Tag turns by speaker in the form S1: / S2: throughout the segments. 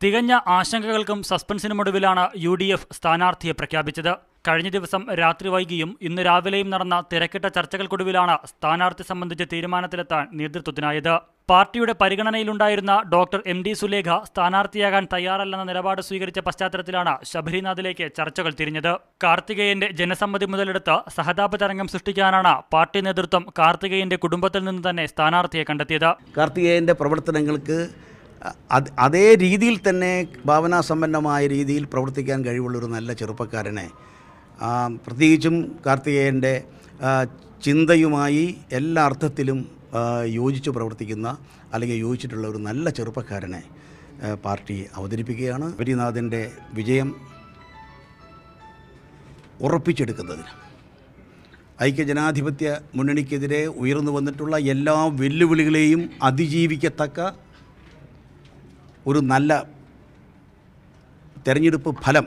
S1: തികഞ്ഞ ആശങ്കകൾക്കും സസ്പെൻസിനുമൊടുവിലാണ് യു ഡി എഫ് സ്ഥാനാർത്ഥിയെ പ്രഖ്യാപിച്ചത് കഴിഞ്ഞ ദിവസം രാത്രി വൈകിയും ഇന്ന് രാവിലെയും നടന്ന തിരക്കിട്ട ചർച്ചകൾക്കൊടുവിലാണ് സ്ഥാനാർത്ഥി സംബന്ധിച്ച് തീരുമാനത്തിലെത്താൻ നേതൃത്വത്തിനായത് പാർട്ടിയുടെ പരിഗണനയിലുണ്ടായിരുന്ന ഡോക്ടർ എം ഡി സുലേഖ സ്ഥാനാർത്ഥിയാകാൻ തയ്യാറല്ലെന്ന നിലപാട് സ്വീകരിച്ച പശ്ചാത്തലത്തിലാണ് ശബരിനാഥിലേക്ക് ചർച്ചകൾ തിരിഞ്ഞത് കാർത്തികേയന്റെ ജനസമ്മതി മുതലെടുത്ത് സഹതാപ തരംഗം സൃഷ്ടിക്കാനാണ് പാർട്ടി നേതൃത്വം കാർത്തികേയന്റെ കുടുംബത്തിൽ നിന്ന് തന്നെ സ്ഥാനാർത്ഥിയെ കണ്ടെത്തിയത്
S2: കാർത്തികേയൻ്റെ പ്രവർത്തനങ്ങൾക്ക് അത് അതേ രീതിയിൽ തന്നെ ഭാവനാസമ്പന്നമായ രീതിയിൽ പ്രവർത്തിക്കാൻ കഴിവുള്ളൊരു നല്ല ചെറുപ്പക്കാരനെ ആ, പ്രത്യേകിച്ചും കാർത്തികേയൻ്റെ ആ, ചിന്തയുമായി എല്ലാ അർത്ഥത്തിലും ആ, യോജിച്ച് പ്രവർത്തിക്കുന്ന അല്ലെങ്കിൽ യോജിച്ചിട്ടുള്ള ഒരു നല്ല ചെറുപ്പക്കാരനെ ആ, പാർട്ടി അവതരിപ്പിക്കുകയാണ് ഹരിനാഥൻ്റെ വിജയം ഉറപ്പിച്ചെടുക്കുന്നതിന് ഐക്യജനാധിപത്യ മുന്നണിക്കെതിരെ ഉയർന്നു വന്നിട്ടുള്ള എല്ലാ വെല്ലുവിളികളെയും അതിജീവിക്കത്തക്ക ഒരു നല്ല തെരഞ്ഞെടുപ്പ് ഫലം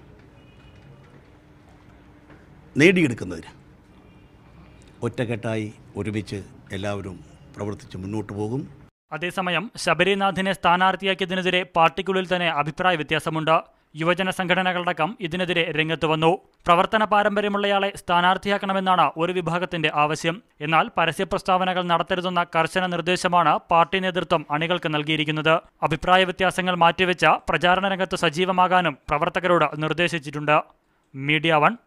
S2: നേടിയെടുക്കുന്നതിന് ഒറ്റക്കെട്ടായി ഒരുമിച്ച് എല്ലാവരും പ്രവർത്തിച്ച് മുന്നോട്ട് പോകും
S1: അതേസമയം ശബരിനാഥിനെ സ്ഥാനാർത്ഥിയാക്കിയതിനെതിരെ പാർട്ടിക്കുള്ളിൽ തന്നെ അഭിപ്രായ വ്യത്യാസമുണ്ട് യുവജന സംഘടനകളടക്കം ഇതിനെതിരെ രംഗത്ത് വന്നു പ്രവർത്തന പാരമ്പര്യമുള്ളയാളെ സ്ഥാനാർത്ഥിയാക്കണമെന്നാണ് ഒരു വിഭാഗത്തിന്റെ ആവശ്യം എന്നാൽ പരസ്യ പ്രസ്താവനകൾ നടത്തരുതെന്ന കർശന നിർദ്ദേശമാണ് പാർട്ടി നേതൃത്വം അണികൾക്ക് നൽകിയിരിക്കുന്നത് അഭിപ്രായ വ്യത്യാസങ്ങൾ മാറ്റിവെച്ച പ്രചാരണ രംഗത്ത് സജീവമാകാനും പ്രവർത്തകരോട് നിർദ്ദേശിച്ചിട്ടുണ്ട് മീഡിയ വൺ